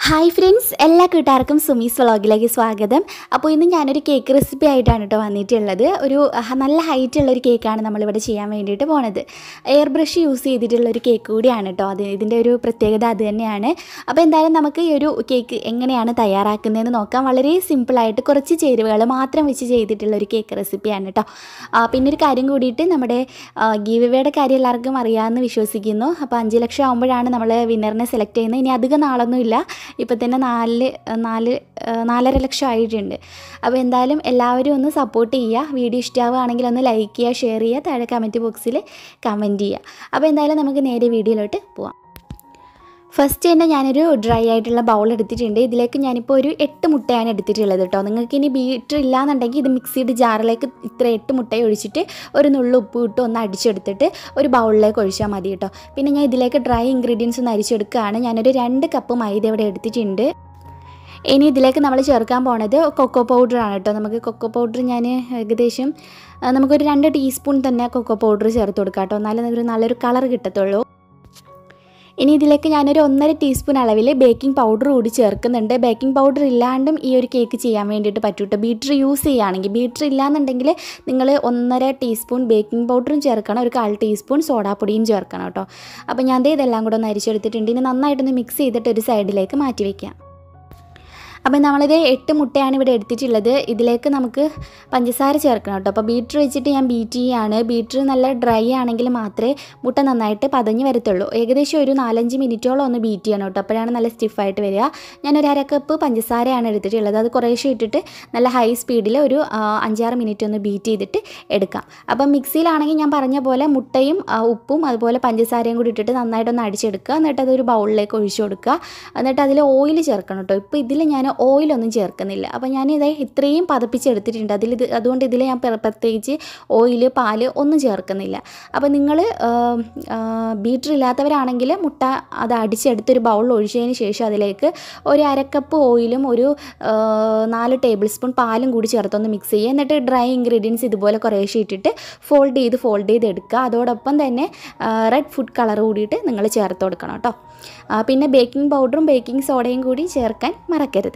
hi friends എല്ലാ കൂട്ടുകാർക്കും സുമീസ് വ്ളോഗിലേക്ക് സ്വാഗതം അപ്പോൾ ഇന്ന് ഞാനൊരു കേക്ക് റെസിപ്പി ആയിട്ടാണ് കേട്ടോ വന്നിട്ടുള്ളത് ഒരു അഹ്, നല്ല ഹൈറ്റ് ഉള്ള ഒരു കേക്കാണ് നമ്മളിവിടെ ചെയ്യാൻ വേണ്ടിയിട്ട് പോണത് എയർ ബ്രഷ് യൂസ് ചെയ്തിട്ടുള്ള ഒരു കേക്ക് കൂടിയാണ് കേട്ടോ അത് ഇതിൻ്റെ ഒരു പ്രത്യേകത അത് തന്നെയാണ് അപ്പോൾ എന്തായാലും നമുക്ക് ഈ ഒരു കേക്ക് എങ്ങനെയാണ് തയ്യാറാക്കുന്നതെന്ന് നോക്കാം വളരെ സിമ്പിളായിട്ട് കുറച്ച് ചേരുവകൾ മാത്രം വെച്ച് ചെയ്തിട്ടുള്ള ഒരു കേക്ക് റെസിപ്പിയാണ് കേട്ടോ ആ, പിന്നെ ഒരു കാര്യം കൂടിയിട്ട് നമ്മുടെ ഗീവയുടെ കാര്യം എല്ലാവർക്കും അറിയാമെന്ന് വിശ്വസിക്കുന്നു അപ്പോൾ അഞ്ച് ലക്ഷം ആകുമ്പോഴാണ് നമ്മൾ വിന്നറിനെ സെലക്ട് ചെയ്യുന്നത് ഇനി അധികം നാളൊന്നുമില്ല ഇപ്പം തന്നെ നാല് നാല് ആ, നാലര ലക്ഷം ആയിട്ടുണ്ട് അപ്പോൾ എന്തായാലും എല്ലാവരും ഒന്ന് സപ്പോർട്ട് ചെയ്യുക വീഡിയോ ഇഷ്ടമാവുകയാണെങ്കിൽ ഒന്ന് ലൈക്ക് ചെയ്യുക ഷെയർ ചെയ്യുക താഴെ കമൻറ്റ് ബോക്സിൽ കമൻറ്റ് ചെയ്യുക അപ്പോൾ എന്തായാലും നമുക്ക് നേരെ വീഡിയോയിലോട്ട് പോവാം ഫസ്റ്റ് തന്നെ ഞാനൊരു ഡ്രൈ ആയിട്ടുള്ള ബൗൾ എടുത്തിട്ടുണ്ട് ഇതിലേക്ക് ഞാനിപ്പോൾ ഒരു എട്ട് മുട്ടയാണ് എടുത്തിട്ടുള്ളത് കേട്ടോ നിങ്ങൾക്ക് ഇനി ബീറ്റർ ഇല്ലാന്നുണ്ടെങ്കിൽ ഇത് മിക്സിയുടെ ജാറിലേക്ക് ഇത്ര എട്ട് മുട്ട ഒഴിച്ചിട്ട് ഒരു നുള്ളു ഉപ്പ് ഇട്ട് ഒന്ന് അടിച്ചെടുത്തിട്ട് ഒരു ബൗളിലേക്ക് ഒഴിച്ചാൽ മതി കേട്ടോ പിന്നെ ഞാൻ ഇതിലേക്ക് ഡ്രൈ ഇൻഗ്രീഡിയൻസ് ഒന്ന് അരിച്ചെടുക്കുകയാണ് ഞാനൊരു രണ്ട് കപ്പ് മൈദ ഇവിടെ എടുത്തിട്ടുണ്ട് ഇനി ഇതിലേക്ക് നമ്മൾ ചേർക്കാൻ പോണത് കൊക്കോ പൗഡറാണ് കേട്ടോ നമുക്ക് കൊക്കോ പൗഡർ ഞാൻ ഏകദേശം ആ, നമുക്കൊരു രണ്ട് ടീസ്പൂൺ തന്നെ കൊക്കോ പൗഡർ ചേർത്ത് കൊടുക്കാം കേട്ടോ എന്നാലേ ഒരു നല്ലൊരു കളർ കിട്ടത്തുള്ളൂ ഇനി ഇതിലേക്ക് ഞാനൊരു ഒന്നര ടീസ്പൂൺ അളവിൽ ബേക്കിംഗ് പൗഡർ കൂടി ചേർക്കുന്നുണ്ട് ബേക്കിംഗ് പൗഡർ ഇല്ലാണ്ടും ഈ ഒരു കേക്ക് ചെയ്യാൻ വേണ്ടിയിട്ട് പറ്റൂട്ടോ ബീറ്റർ യൂസ് ചെയ്യുകയാണെങ്കിൽ ബീറ്റർ ഇല്ലാന്നുണ്ടെങ്കിൽ നിങ്ങൾ ഒന്നര ടീസ്പൂൺ ബേക്കിംഗ് പൗഡറും ചേർക്കണം ഒരു കാൽ ടീസ്പൂൺ സോഡാപ്പൊടിയും ചേർക്കണം കേട്ടോ അപ്പോൾ ഞാൻ ദേ ഇതെല്ലാം കൂടെ ഒന്ന് അരിച്ചെടുത്തിട്ടുണ്ട് ഇനി നന്നായിട്ടൊന്ന് മിക്സ് ചെയ്തിട്ട് ഒരു സൈഡിലേക്ക് മാറ്റി വയ്ക്കാം അപ്പം നമ്മളിത് എട്ട് മുട്ടയാണ് ഇവിടെ എടുത്തിട്ടുള്ളത് ഇതിലേക്ക് നമുക്ക് പഞ്ചസാര ചേർക്കണം കേട്ടോ അപ്പോൾ ബീറ്റർ വെച്ചിട്ട് ഞാൻ ബീറ്റ് ചെയ്യാണ് ബീറ്റർ നല്ല ഡ്രൈ ആണെങ്കിൽ മാത്രമേ മുട്ട നന്നായിട്ട് പതഞ്ഞ് വരത്തുള്ളൂ ഏകദേശം ഒരു നാലഞ്ച് മിനിറ്റോളം ഒന്ന് ബീറ്റ് ചെയ്യണം കേട്ടോ അപ്പോഴാണ് നല്ല സ്റ്റിഫായിട്ട് വരിക ഞാനൊരു അര കപ്പ് പഞ്ചസാരയാണ് എടുത്തിട്ടുള്ളത് അത് കുറേശ്ശെ ഇട്ടിട്ട് നല്ല ഹൈ സ്പീഡിൽ ഒരു ആ, അഞ്ചാറ് മിനിറ്റ് ഒന്ന് ബീറ്റ് ചെയ്തിട്ട് എടുക്കാം അപ്പം മിക്സിയിലാണെങ്കിൽ ഞാൻ പറഞ്ഞ പോലെ മുട്ടയും ആ, ഉപ്പും അതുപോലെ പഞ്ചസാരയും കൂടി ഇട്ടിട്ട് നന്നായിട്ടൊന്ന് അടിച്ചെടുക്കുക എന്നിട്ട് അതൊരു ബൗളിലേക്ക് ഒഴിച്ചു കൊടുക്കുക എന്നിട്ട് അതിൽ ഓയിൽ ചേർക്കണം കേട്ടോ ഇപ്പോൾ ഇതിൽ ഞാൻ ഓയിലൊന്നും ചേർക്കുന്നില്ല അപ്പോൾ ഞാൻ ഇതേ ഇത്രയും പതപ്പിച്ചെടുത്തിട്ടുണ്ട് അതിൽ ഇത് അതുകൊണ്ട് ഇതിൽ ഞാൻ പ്ര- പ്രത്യേകിച്ച് ഓയിൽ പാല് ഒന്നും ചേർക്കുന്നില്ല അപ്പോൾ നിങ്ങൾ ബീറ്റർ ഇല്ലാത്തവരാണെങ്കിൽ മുട്ട അത് അടിച്ചെടുത്തൊരു ബൗളിൽ ഒഴിച്ചതിന് ശേഷം അതിലേക്ക് ഒരു അരക്കപ്പ് ഓയിലും ഒരു ആ, നാല് ടേബിൾ സ്പൂൺ പാലും കൂടി ചേർത്തൊന്ന് മിക്സ് ചെയ്യുക എന്നിട്ട് ഡ്രൈ ഇൻഗ്രീഡിയൻസ് ഇതുപോലെ കുറേശ്ശെ ഇട്ടിട്ട് ഫോൾഡ് ചെയ്ത് ഫോൾഡ് ചെയ്ത് എടുക്കുക അതോടൊപ്പം തന്നെ റെഡ് ഫുഡ് കളർ കൂടിയിട്ട് നിങ്ങൾ ചേർത്ത് കൊടുക്കണം കേട്ടോ ആ, പിന്നെ ബേക്കിംഗ് പൗഡറും ബേക്കിംഗ് സോഡയും കൂടി ചേർക്കാൻ മറക്കരുത്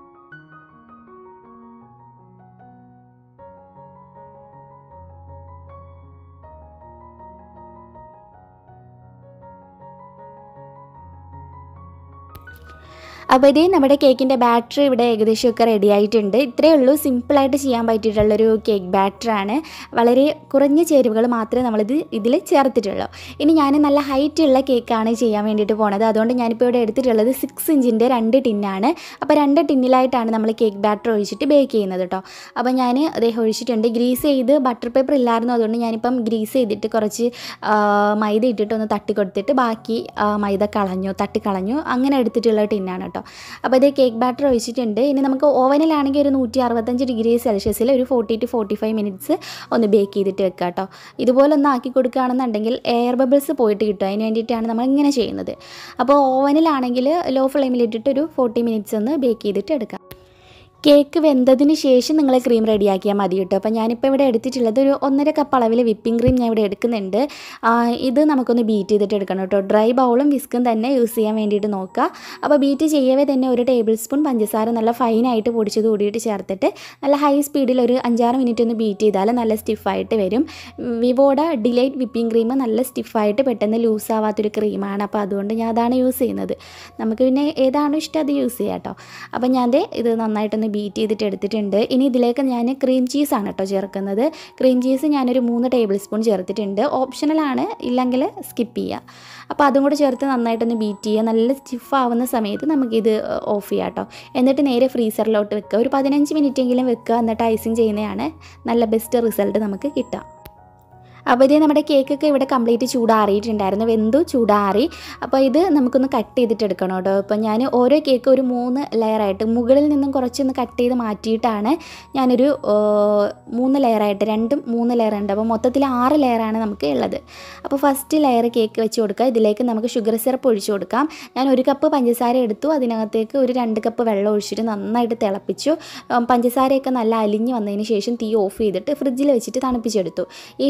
അപ്പോൾ ഇതേ നമ്മുടെ കേക്കിൻ്റെ ബാറ്ററി ഇവിടെ ഏകദേശമൊക്കെ റെഡി ആയിട്ടുണ്ട് ഇത്രയേ ഉള്ളൂ സിമ്പിളായിട്ട് ചെയ്യാൻ പറ്റിയിട്ടുള്ളൊരു കേക്ക് ബാറ്ററാണ് വളരെ കുറഞ്ഞ ചേരുവകൾ മാത്രമേ നമ്മളിത് ഇതിൽ ചേർത്തിട്ടുള്ളൂ ഇനി ഞാൻ നല്ല ഹൈറ്റ് ഉള്ള കേക്കാണ് ചെയ്യാൻ വേണ്ടിയിട്ട് പോണത് അതുകൊണ്ട് ഞാനിപ്പോൾ ഇവിടെ എടുത്തിട്ടുള്ളത് സിക്സ് ഇഞ്ചിൻ്റെ രണ്ട് ടിന്നാണ് അപ്പോൾ രണ്ട് ടിന്നിലായിട്ടാണ് നമ്മൾ കേക്ക് ബാറ്റർ ഒഴിച്ചിട്ട് ബേക്ക് ചെയ്യുന്നത് കേട്ടോ അപ്പോൾ ഞാൻ അദ്ദേഹം ഒഴിച്ചിട്ടുണ്ട് ഗ്രീസ് ചെയ്ത് ബട്ടർ പേപ്പർ ഇല്ലായിരുന്നു അതുകൊണ്ട് ഞാനിപ്പം ഗ്രീസ് ചെയ്തിട്ട് കുറച്ച് ആ, മൈദ ഇട്ടിട്ട് ഒന്ന് തട്ടി കൊടുത്തിട്ട് ബാക്കി ആ, മൈദ കളഞ്ഞു തട്ടി കളഞ്ഞു അങ്ങനെ എടുത്തിട്ടുള്ള ടിന്നാണ് കേട്ടോ അപ്പോൾ ഇത് കേക്ക് ബാറ്റർ ഒഴിച്ചിട്ടുണ്ട് ഇനി നമുക്ക് ഓവനിലാണെങ്കിൽ ഒരു നൂറ്റി അറുപത്തഞ്ച് ഡിഗ്രി സെൽഷ്യസിൽ ഒരു forty to forty five minutes ഒന്ന് ബേക്ക് ചെയ്തിട്ട് വെക്കുക കേട്ടോ ഇതുപോലെ ഒന്ന് ആക്കി കൊടുക്കുകയാണെന്നുണ്ടെങ്കിൽ എയർ ബബിൾസ് പോയിട്ട് കിട്ടും അതിന് വേണ്ടിയിട്ടാണ് നമ്മൾ ഇങ്ങനെ ചെയ്യുന്നത് അപ്പോൾ ഓവനിലാണെങ്കിൽ ലോ ഫ്ലെയിമിലിട്ടിട്ട് ഒരു ഫോർട്ടി മിനിറ്റ്സ് ഒന്ന് ബേക്ക് ചെയ്തിട്ട് എടുക്കാം കേക്ക് വെന്തതിന് ശേഷം നിങ്ങൾ ക്രീം റെഡിയാക്കിയാൽ മതി കേട്ടോ അപ്പോൾ ഞാനിപ്പോൾ ഇവിടെ എടുത്തിട്ടുള്ളത് ഒരു ഒന്നര കപ്പ് അളവിൽ വിപ്പിംഗ് ക്രീം ഞാൻ ഇവിടെ എടുക്കുന്നുണ്ട് ആ, ഇത് നമുക്കൊന്ന് ബീറ്റ് ചെയ്തിട്ട് എടുക്കണം കേട്ടോ ഡ്രൈ ബൗളും വിസ്കും തന്നെ യൂസ് ചെയ്യാൻ വേണ്ടിയിട്ട് നോക്കുക അപ്പോൾ ബീറ്റ് ചെയ്യവേ തന്നെ ഒരു ടേബിൾ സ്പൂൺ പഞ്ചസാര നല്ല ഫൈനായിട്ട് പൊടിച്ചത് കൂടിയിട്ട് ചേർത്തിട്ട് നല്ല ഹൈ സ്പീഡിൽ ഒരു അഞ്ചാറ് മിനിറ്റ് ഒന്ന് ബീറ്റ് ചെയ്താൽ നല്ല സ്റ്റിഫായിട്ട് വരും വിവോയുടെ ഡിലൈറ്റ് വിപ്പിംഗ് ക്രീം നല്ല സ്റ്റിഫായിട്ട് പെട്ടെന്ന് ലൂസ് ആവാത്തൊരു ക്രീമാണ് അപ്പോൾ അതുകൊണ്ട് ഞാൻ അതാണ് യൂസ് ചെയ്യുന്നത് നമുക്ക് പിന്നെ ഏതാണോ ഇഷ്ടം അത് യൂസ് ചെയ്യാം കേട്ടോ അപ്പോൾ ഞാൻ ദേ ഇത് നന്നായിട്ടൊന്ന് ബീറ്റ് ചെയ്തിട്ട് എടുത്തിട്ടുണ്ട് ഇനി ഇതിലേക്ക് ഞാൻ ക്രീം ചീസാണ് കേട്ടോ ചേർക്കുന്നത് ക്രീം ചീസ് ഞാനൊരു മൂന്ന് ടേബിൾ സ്പൂൺ ചേർത്തിട്ടുണ്ട് ഓപ്ഷണലാണ് ഇല്ലെങ്കിൽ സ്കിപ്പ് ചെയ്യുക അപ്പോൾ അതും കൂടെ ചേർത്ത് നന്നായിട്ടൊന്ന് ബീറ്റ് ചെയ്യുക നല്ല സ്റ്റിഫ് ആവുന്ന സമയത്ത് നമുക്കിത് ഓഫ് ചെയ്യാം കേട്ടോ എന്നിട്ട് നേരെ ഫ്രീസറിലോട്ട് വെക്കുക ഒരു പതിനഞ്ച് മിനിറ്റ് എങ്കിലും വെക്കുക എന്നിട്ട് ഐസിങ് ചെയ്യുന്നതാണ് നല്ല ബെസ്റ്റ് റിസൾട്ട് നമുക്ക് കിട്ടുക അപ്പോൾ ഇതേ നമ്മുടെ കേക്കൊക്കെ ഇവിടെ കംപ്ലീറ്റ് ചൂടാറിയിട്ടുണ്ടായിരുന്നു വെന്തു ചൂടാറി അപ്പോൾ ഇത് നമുക്കൊന്ന് കട്ട് ചെയ്തിട്ട് എടുക്കണം കേട്ടോ അപ്പോൾ ഞാൻ ഓരോ കേക്ക് ഒരു മൂന്ന് ലെയറായിട്ട് മുകളിൽ നിന്നും കുറച്ചൊന്ന് കട്ട് ചെയ്ത് മാറ്റിയിട്ടാണ് ഞാനൊരു ആ, മൂന്ന് ലെയറായിട്ട് രണ്ടും മൂന്ന് ലെയർ ഉണ്ട് അപ്പോൾ മൊത്തത്തിൽ ആറ് ലെയറാണ് നമുക്ക് ഉള്ളത് അപ്പോൾ ഫസ്റ്റ് ലെയർ കേക്ക് വെച്ച് കൊടുക്കുക ഇതിലേക്ക് നമുക്ക് ഷുഗർ സിറപ്പ് ഒഴിച്ചു കൊടുക്കാം ഞാൻ ഒരു കപ്പ് പഞ്ചസാര എടുത്തു അതിനകത്തേക്ക് ഒരു രണ്ട് കപ്പ് വെള്ളം ഒഴിച്ചിട്ട് നന്നായിട്ട് തിളപ്പിച്ചു ഉം, പഞ്ചസാരയൊക്കെ നല്ല അലിഞ്ഞ് വന്നതിന് ശേഷം തീ ഓഫ് ചെയ്തിട്ട് ഫ്രിഡ്ജിൽ വെച്ചിട്ട് തണുപ്പിച്ചെടുത്തു ഈ ഷുഗർ സിറപ്പ്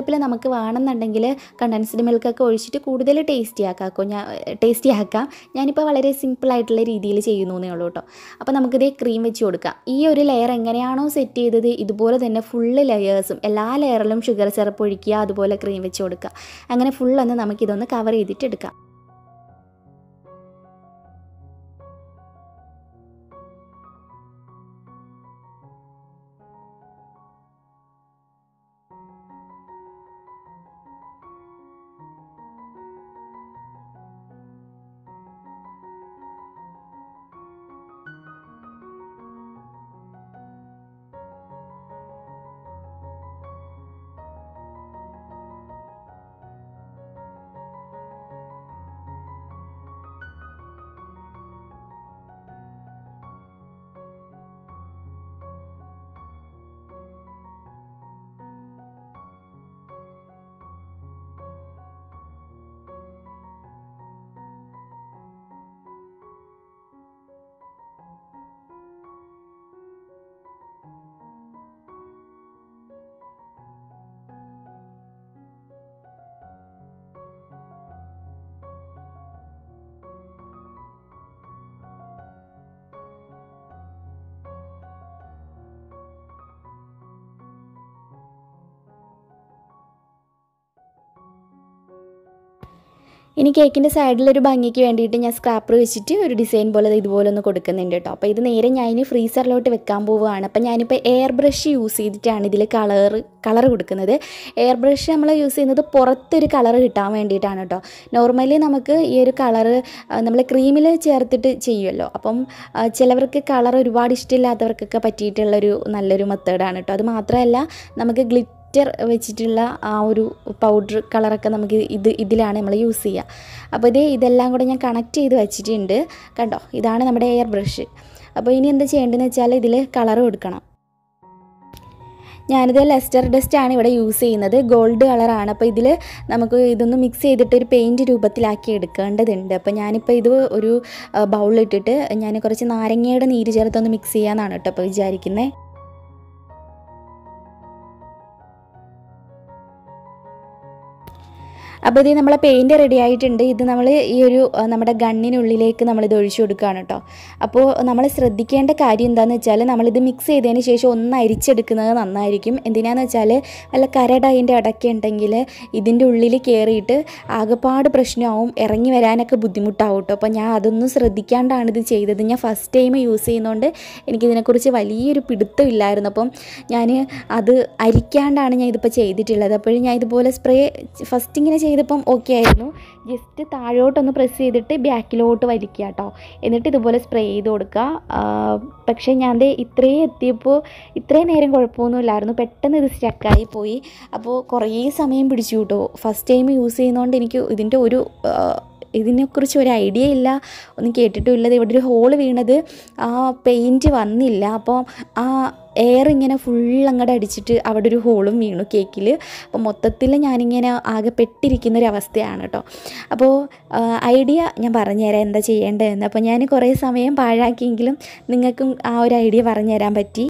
സിറപ്പിൽ നമുക്ക് വേണമെന്നുണ്ടെങ്കിൽ കണ്ടൻസ്ഡ് മിൽക്കൊക്കെ ഒഴിച്ചിട്ട് കൂടുതൽ ടേസ്റ്റി ആക്കാക്കോ ഞാൻ ടേസ്റ്റി ആക്കാം ഞാനിപ്പോൾ വളരെ സിമ്പിളായിട്ടുള്ള രീതിയിൽ ചെയ്യുന്നു എന്നേ ഉള്ളൂ കേട്ടോ അപ്പോൾ നമുക്കിതേ ക്രീം വെച്ച് കൊടുക്കാം ഈ ഒരു ലെയർ എങ്ങനെയാണോ സെറ്റ് ചെയ്തത് ഇതുപോലെ തന്നെ ഫുള്ള് ലെയേഴ്സും എല്ലാ ലെയറിലും ഷുഗർ സിറപ്പ് ഒഴിക്കുക അതുപോലെ ക്രീം വെച്ച് കൊടുക്കുക അങ്ങനെ ഫുള്ളൊന്ന് നമുക്കിതൊന്ന് കവർ ചെയ്തിട്ട് എടുക്കാം ഇനി കേക്കിൻ്റെ സൈഡിലൊരു ഭംഗിക്ക് വേണ്ടിയിട്ട് ഞാൻ സ്ക്രാപ്പർ വെച്ചിട്ട് ഒരു ഡിസൈൻ പോലെ ദേ ഇതുപോലെ ഒന്ന് കൊടുക്കുന്നുണ്ട് കേട്ടോ അപ്പോൾ ഇത് നേരെ ഞാൻ ഇനി ഫ്രീസറിലോട്ട് വെക്കാൻ പോവുകയാണ് അപ്പോൾ ഞാനിപ്പോൾ എയർ ബ്രഷ് യൂസ് ചെയ്തിട്ടാണ് ഇതിൽ കളർ കളർ കൊടുക്കുന്നത് എയർ ബ്രഷ് നമ്മൾ യൂസ് ചെയ്യുന്നത് പുറത്തൊരു കളർ കിട്ടാൻ വേണ്ടിയിട്ടാണ് കേട്ടോ നോർമലി നമുക്ക് ഈ ഒരു കളറ് നമ്മൾ ക്രീമിൽ ചേർത്തിട്ട് ചെയ്യുമല്ലോ അപ്പം ആ, ചിലവർക്ക് കളർ ഒരുപാട് ഇഷ്ടമില്ലാത്തവർക്കൊക്കെ പറ്റിയിട്ടുള്ളൊരു നല്ലൊരു മെത്തേഡാണ് കേട്ടോ അത് മാത്രമല്ല നമുക്ക് ഗ്ലിറ്റ് ഗ്ലിറ്റർ വെച്ചിട്ടുള്ള ആ ഒരു പൗഡർ കളറൊക്കെ നമുക്ക് ഇത് ഇതിലാണ് നമ്മൾ യൂസ് ചെയ്യുക അപ്പോൾ ഇത് ഇതെല്ലാം കൂടെ ഞാൻ കണക്ട് ചെയ്ത് വെച്ചിട്ടുണ്ട് കണ്ടോ ഇതാണ് നമ്മുടെ എയർ ബ്രഷ് അപ്പോൾ ഇനി എന്താ ചെയ്യേണ്ടതെന്ന് വെച്ചാൽ ഇതിൽ കളർ കൊടുക്കണം ഞാനിത് ലെസ്റ്റർ ഡസ്റ്റ് ആണ് ഇവിടെ യൂസ് ചെയ്യുന്നത് ഗോൾഡ് കളറാണ് അപ്പോൾ ഇതിൽ നമുക്ക് ഇതൊന്ന് മിക്സ് ചെയ്തിട്ട് ഒരു പെയിൻറ്റ് രൂപത്തിലാക്കി എടുക്കേണ്ടതുണ്ട് അപ്പോൾ ഞാനിപ്പോൾ ഇത് ഒരു ബൗളിലിട്ടിട്ട് ഞാൻ കുറച്ച് നാരങ്ങയുടെ നീര് ചേർത്തൊന്ന് മിക്സ് ചെയ്യാമെന്നാണ് കേട്ടോ അപ്പോൾ വിചാരിക്കുന്നത് അപ്പോൾ ഇത് നമ്മളെ പെയിൻറ്റ് റെഡി ആയിട്ടുണ്ട് ഇത് നമ്മൾ ഈ ഒരു ആ, നമ്മുടെ ഗണ്ണിനുള്ളിലേക്ക് നമ്മളിത് ഒഴിച്ചു കൊടുക്കുകയാണ് കേട്ടോ അപ്പോൾ നമ്മൾ ശ്രദ്ധിക്കേണ്ട കാര്യം എന്താണെന്ന് വെച്ചാൽ നമ്മളിത് മിക്സ് ചെയ്തതിന് ശേഷം ഒന്ന് അരിച്ചെടുക്കുന്നത് നന്നായിരിക്കും എന്തിനാന്ന് വെച്ചാൽ വല്ല കരട് അതിൻ്റെ ഇടയ്ക്ക് ഉണ്ടെങ്കിൽ ഇതിൻ്റെ ഉള്ളിൽ കയറിയിട്ട് ആകെപ്പാട് പ്രശ്നമാവും ഇറങ്ങി വരാനൊക്കെ ബുദ്ധിമുട്ടാവും കേട്ടോ അപ്പോൾ ഞാൻ അതൊന്നും ശ്രദ്ധിക്കാണ്ടാണ് ഇത് ചെയ്തത് ഞാൻ ഫസ്റ്റ് ടൈം യൂസ് ചെയ്യുന്നതുകൊണ്ട് എനിക്കിതിനെക്കുറിച്ച് വലിയൊരു പിടുത്തം ഇല്ലായിരുന്നു അപ്പം ഞാൻ അത് അരിക്കാണ്ടാണ് ഞാൻ ഇതിപ്പോൾ ചെയ്തിട്ടുള്ളത് അപ്പോഴും ഞാൻ ഇതുപോലെ സ്പ്രേ ഫസ്റ്റ് ഇങ്ങനെ ചെയ്തപ്പം ഓക്കെ ആയിരുന്നു ജസ്റ്റ് താഴോട്ടൊന്ന് പ്രസ് ചെയ്തിട്ട് ബാക്കിലോട്ട് വലിക്കുക കേട്ടോ എന്നിട്ട് ഇതുപോലെ സ്പ്രേ ചെയ്ത് കൊടുക്കുക ആ, പക്ഷേ ഞാൻ ദേ ഇത്രയും എത്തിയപ്പോൾ ഇത്രയും നേരം കുഴപ്പമൊന്നുമില്ലായിരുന്നു പെട്ടെന്ന് ഇത് സ്റ്റക്കായി പോയി അപ്പോൾ കുറേ സമയം പിടിച്ചു കേട്ടോ ഫസ്റ്റ് ടൈം യൂസ് ചെയ്യുന്നതുകൊണ്ട് എനിക്ക് ഇതിൻ്റെ ഒരു ആ, ഇതിനെക്കുറിച്ച് ഒരു ഐഡിയ ഇല്ല ഒന്നും കേട്ടിട്ടുമില്ല ദേ ഇവിടെ ഒരു ഹോള് വീണത് ആ പെയിൻറ്റ് വന്നില്ല അപ്പോൾ ആ എയർ ഇങ്ങനെ ഫുൾ അങ്ങോട്ട് അടിച്ചിട്ട് അവിടെ ഒരു ഹോളും വീണു കേക്കിൽ അപ്പോൾ മൊത്തത്തിൽ ഞാനിങ്ങനെ ആകെ പെട്ടിരിക്കുന്ന ഒരു അവസ്ഥയാണ് കേട്ടോ അപ്പോൾ ഐഡിയ ഞാൻ പറഞ്ഞുതരാം എന്താ ചെയ്യേണ്ടതെന്ന് അപ്പോൾ ഞാൻ കുറേ സമയം പാഴാക്കിയെങ്കിലും നിങ്ങൾക്കും ആ ഒരു ഐഡിയ പറഞ്ഞു തരാൻ പറ്റി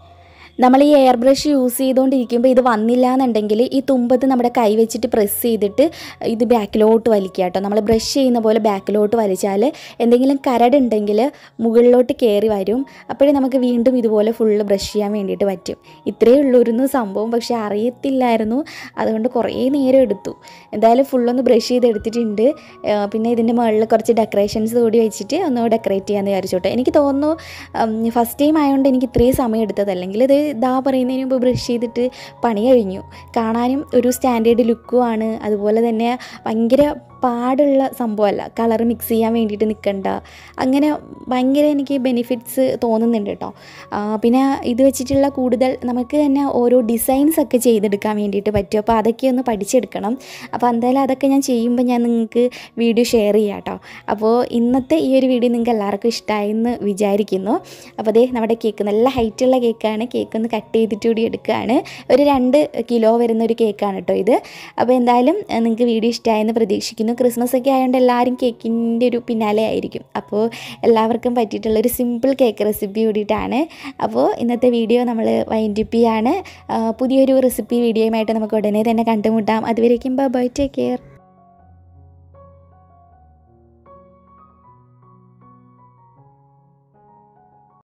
നമ്മൾ ഈ എയർ ബ്രഷ് യൂസ് ചെയ്തുകൊണ്ടിരിക്കുമ്പോൾ ഇത് വന്നില്ല എന്നുണ്ടെങ്കിൽ ഈ തുമ്പത്ത് നമ്മുടെ കൈ വെച്ചിട്ട് പ്രസ് ചെയ്തിട്ട് ഇത് ബാക്കിലോട്ട് വലിക്കുക കേട്ടോ നമ്മൾ ബ്രഷ് ചെയ്യുന്ന പോലെ ബാക്കിലോട്ട് വലിച്ചാൽ എന്തെങ്കിലും കരടുണ്ടെങ്കിൽ മുകളിലോട്ട് കയറി വരും അപ്പോഴേ നമുക്ക് വീണ്ടും ഇതുപോലെ ഫുള്ള് ബ്രഷ് ചെയ്യാൻ വേണ്ടിയിട്ട് പറ്റും ഇത്രയേ ഉള്ളൂരുന്നു സംഭവം പക്ഷേ അറിയത്തില്ലായിരുന്നു അതുകൊണ്ട് കുറേ നേരം എടുത്തു എന്തായാലും ഫുള്ളൊന്ന് ബ്രഷ് ചെയ്ത് എടുത്തിട്ടുണ്ട് ആ, പിന്നെ ഇതിൻ്റെ മുകളിൽ കുറച്ച് ഡെക്കറേഷൻസ് കൂടി വെച്ചിട്ട് ഒന്ന് ഡെക്കറേറ്റ് ചെയ്യാമെന്ന് വിചാരിച്ചോട്ടെ എനിക്ക് തോന്നുന്നു ഫസ്റ്റ് ടൈം ആയതുകൊണ്ട് എനിക്ക് ഇത്രയും സമയം എടുത്തത് അല്ലെങ്കിൽ ഇത് ഇതാ പറയുന്നതിന് മുമ്പ് ബ്രഷ് ചെയ്തിട്ട് പണി കഴിഞ്ഞു കാണാനും ഒരു സ്റ്റാൻഡേർഡ് ലുക്കുമാണ് അതുപോലെ തന്നെ ഭയങ്കര പാടുള്ള സംഭവമല്ല കളർ മിക്സ് ചെയ്യാൻ വേണ്ടിയിട്ട് നിൽക്കണ്ട അങ്ങനെ ഭയങ്കര എനിക്ക് ബെനിഫിറ്റ്സ് തോന്നുന്നുണ്ട് കേട്ടോ ആ, പിന്നെ ഇത് വെച്ചിട്ടുള്ള കൂടുതൽ നമുക്ക് തന്നെ ഓരോ ഡിസൈൻസ് ഒക്കെ ചെയ്തെടുക്കാൻ വേണ്ടിയിട്ട് പറ്റും അപ്പോൾ അതൊക്കെ ഒന്ന് പഠിച്ചെടുക്കണം അപ്പോൾ എന്തായാലും അതൊക്കെ ഞാൻ ചെയ്യുമ്പോൾ ഞാൻ നിങ്ങൾക്ക് വീഡിയോ ഷെയർ ചെയ്യാം കേട്ടോ അപ്പോൾ ഇന്നത്തെ ഈ ഒരു വീഡിയോ നിങ്ങൾക്ക് എല്ലാവർക്കും ഇഷ്ടമായി എന്ന് വിചാരിക്കുന്നു അപ്പോൾ അതേ നമ്മുടെ കേക്ക് നല്ല ഹൈറ്റുള്ള കേക്കാണ് കേക്ക് ഒന്ന് കട്ട് ചെയ്തിട്ട് കൂടി എടുക്കുകയാണ് ഒരു രണ്ട് കിലോ വരുന്ന ഒരു കേക്കാണ് കേട്ടോ ഇത് അപ്പോൾ എന്തായാലും നിങ്ങൾക്ക് വീഡിയോ ഇഷ്ടമായെന്ന് പ്രതീക്ഷിക്കുന്നു വരുന്നു ക്രിസ്മസ് ഒക്കെ ആയതുകൊണ്ട് എല്ലാവരും കേക്കിൻ്റെ ഒരു പിന്നാലെ ആയിരിക്കും അപ്പോൾ എല്ലാവർക്കും പറ്റിയിട്ടുള്ളൊരു സിമ്പിൾ കേക്ക് റെസിപ്പി കൂടിയിട്ടാണ് അപ്പോൾ ഇന്നത്തെ വീഡിയോ നമ്മൾ വൈൻഡിപ്പ് ചെയ്യാണ് ആ, പുതിയൊരു റെസിപ്പി വീഡിയോയുമായിട്ട് നമുക്ക് ഉടനെ തന്നെ കണ്ടുമുട്ടാം അതുവരേക്കും ബൈ ടേക്ക് കെയർ